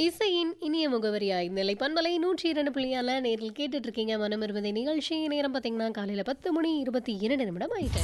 இசையின் இனிய முகவரியாய் நிலை பண்பலை நூற்றி இரண்டு புள்ளியால நேரில் கேட்டுட்டு இருக்கீங்க மனம் இருபது நிகழ்ச்சி நேரம் பார்த்தீங்கன்னா காலையில் பத்து மணி இருபத்தி இரண்டு நிமிடம் ஆயிட்டு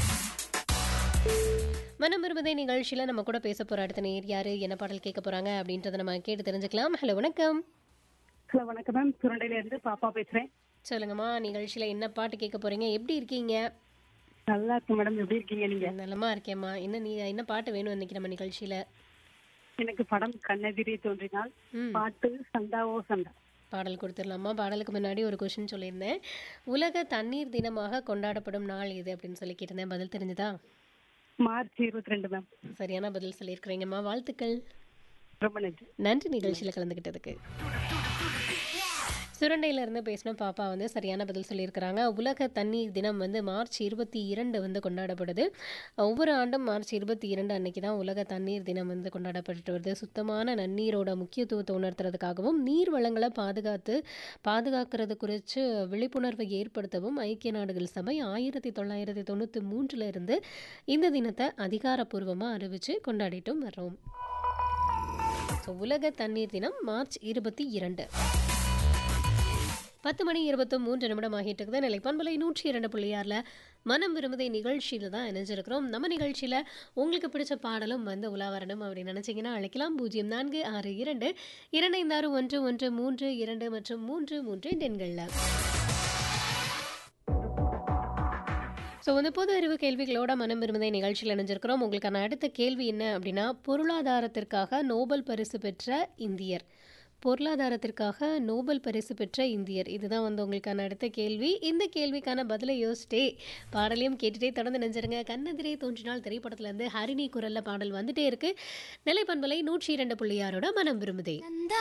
மனம் இருபதை நிகழ்ச்சியில் நம்ம கூட பேச போகிற அடுத்த நேர் யாரு என்ன பாடல் கேட்க போகிறாங்க அப்படின்றத நம்ம கேட்டு தெரிஞ்சுக்கலாம் ஹலோ வணக்கம் ஹலோ வணக்கம் மேம் சுரண்டையில இருந்து பாப்பா பேசுறேன் சொல்லுங்கம்மா நிகழ்ச்சியில் என்ன பாட்டு கேட்க போகிறீங்க எப்படி இருக்கீங்க நல்லா இருக்கு மேடம் எப்படி இருக்கீங்க நீங்க நலமா இருக்கேம்மா என்ன நீ என்ன பாட்டு வேணும் இன்னைக்கு நம்ம நிகழ்ச்சியில் எனக்கு படம் கண்ணெதிரே தோன்றினால் ம் பாட்டு சந்தாவோ சந்தா பாடல் கொடுத்துடலாமா பாடலுக்கு முன்னாடி ஒரு கொஷின் சொல்லியிருந்தேன் உலக தண்ணீர் தினமாக கொண்டாடப்படும் நாள் இது அப்படின்னு சொல்லி கேட்டிருந்தேன் பதில் தெரிஞ்சுதா மார்ச் இருபத்தி ரெண்டு மேம் சரியான பதில் சொல்லியிருக்கிறீங்கம்மா வாழ்த்துக்கள் ரொம்ப நன்றி நன்றி நிகழ்ச்சியில் கலந்துக்கிட்டதுக்கு சுரண்டையில இருந்து பேசின பாப்பா வந்து சரியான பதில் சொல்லியிருக்கிறாங்க உலக தண்ணீர் தினம் வந்து மார்ச் இருபத்தி இரண்டு வந்து கொண்டாடப்படுது ஒவ்வொரு ஆண்டும் மார்ச் இருபத்தி இரண்டு அன்னைக்கு தான் உலக தண்ணீர் தினம் வந்து கொண்டாடப்பட்டு வருது சுத்தமான நன்னீரோட முக்கியத்துவத்தை உணர்த்துறதுக்காகவும் நீர் வளங்களை பாதுகாத்து பாதுகாக்கிறது குறித்து விழிப்புணர்வை ஏற்படுத்தவும் ஐக்கிய நாடுகள் சபை ஆயிரத்தி தொள்ளாயிரத்தி தொண்ணூற்றி மூன்றுல இருந்து இந்த தினத்தை அதிகாரப்பூர்வமாக அறிவித்து கொண்டாடிட்டும் வர்றோம் ஸோ உலக தண்ணீர் தினம் மார்ச் இருபத்தி இரண்டு பத்து மணி இருபத்தி மூன்று நிமிடம் ஆகிட்டு இருக்குது நிலை பண்பலை நூற்றி இரண்டு புள்ளியாரில் மனம் விரும்புதை நிகழ்ச்சியில் தான் இணைஞ்சிருக்கிறோம் நம்ம நிகழ்ச்சியில் உங்களுக்கு பிடிச்ச பாடலும் வந்து உலா வரணும் அப்படின்னு நினச்சிங்கன்னா அழைக்கலாம் பூஜ்ஜியம் நான்கு ஆறு இரண்டு இரண்டு ஐந்து ஆறு ஒன்று ஒன்று மூன்று இரண்டு மற்றும் மூன்று மூன்று எண்களில் ஸோ வந்து பொது அறிவு கேள்விகளோட மனம் விரும்புதை நிகழ்ச்சியில் இணைஞ்சிருக்கிறோம் உங்களுக்கான அடுத்த கேள்வி என்ன அப்படின்னா பொருளாதாரத்திற்காக நோபல் பரிசு பெற்ற இந்தியர் பொருளாதாரத்திற்காக நோபல் பரிசு பெற்ற இந்தியர் இதுதான் வந்து உங்களுக்கான அடுத்த கேள்வி இந்த கேள்விக்கான பதிலை யோசிச்சிட்டே பாடலையும் கேட்டுட்டே தொடர்ந்து நினைஞ்சிருங்க கண்ணெதிரே தோன்றினால் திரைப்படத்துல இருந்து ஹரிணி குரல்ல பாடல் வந்துட்டே இருக்கு நிலைப்பண்பலை நூற்றி இரண்டு புள்ளியாரோட மனம் விரும்புதே